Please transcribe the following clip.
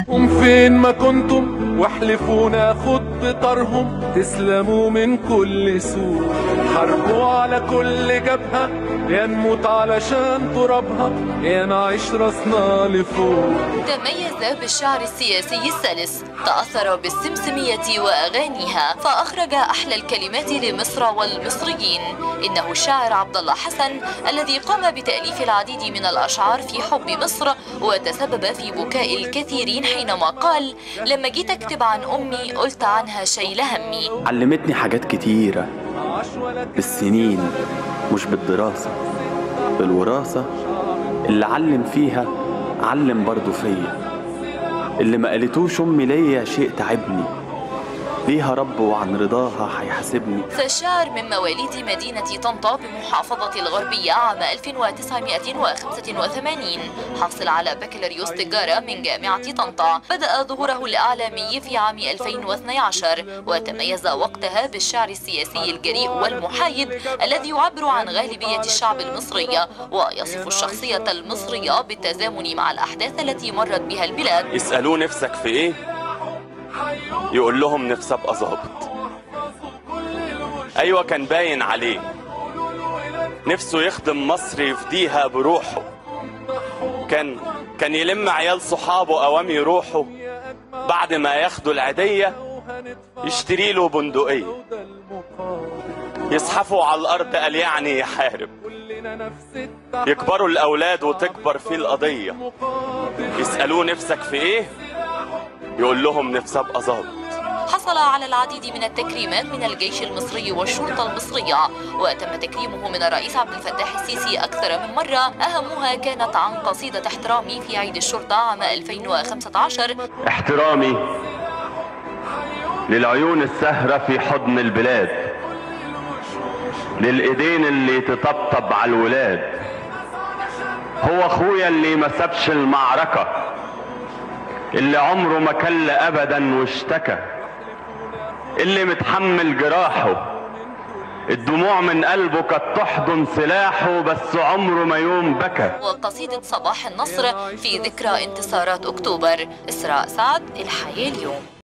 قوم فين ما كنتم واحلفوا ناخد بطارهم تسلموا من كل سوء حاربوا على كل جبهة يا نموت علشان ترابها يا نعيش راسنا لفوق تميز بالشعر السياسي السلس تأثر بالسمسمية وأغانيها فأخرج أحلى الكلمات لمصر والمصريين إنه الشاعر عبد الله حسن الذي قام بتأليف العديد من الأشعار في حب مصر وتسبب في بكاء الكثيرين حينما قال لما جيت أكتب عن أمي قلت عنها شيل همي علمتني حاجات كتيرة بالسنين مش بالدراسة بالوراثة اللي علم فيها علم برضو فيا اللي ما قالتوش أمي ليا شيء تعبني ليها رب وعن رضاها هيحاسبني فالشاعر من مواليد مدينة طنطا بمحافظة الغربية عام 1985 حاصل على بكالوريوس تجارة من جامعة طنطا بدأ ظهوره الإعلامي في عام 2012 وتميز وقتها بالشعر السياسي الجريء والمحايد الذي يعبر عن غالبية الشعب المصري ويصف الشخصية المصرية بالتزامن مع الأحداث التي مرت بها البلاد يسألوه نفسك في ايه يقول لهم نفسي ابقى ظابط ايوه كان باين عليه نفسه يخدم مصر يفديها بروحه كان كان يلم عيال صحابه اوام يروحوا بعد ما ياخدوا العيدية يشتري له بندقية يزحفوا على الارض قال يعني يحارب يكبروا الاولاد وتكبر فيه القضية يسألوه نفسك في ايه يقول لهم نفسي ابقى ظابط حصل على العديد من التكريمات من الجيش المصري والشرطة المصرية وتم تكريمه من الرئيس عبد الفتاح السيسي أكثر من مرة أهمها كانت عن قصيدة احترامي في عيد الشرطة عام 2015 احترامي للعيون السهرة في حضن البلاد للإيدين اللي تطبطب على الولاد هو أخويا اللي ما سابش المعركة اللي عمره ما كل أبدا واشتكى اللي متحمل جراحه الدموع من قلبه كانت تحضن سلاحه بس عمره ما يوم بكى وقصيدة صباح النصر في ذكرى انتصارات أكتوبر إسراء سعد الحياة اليوم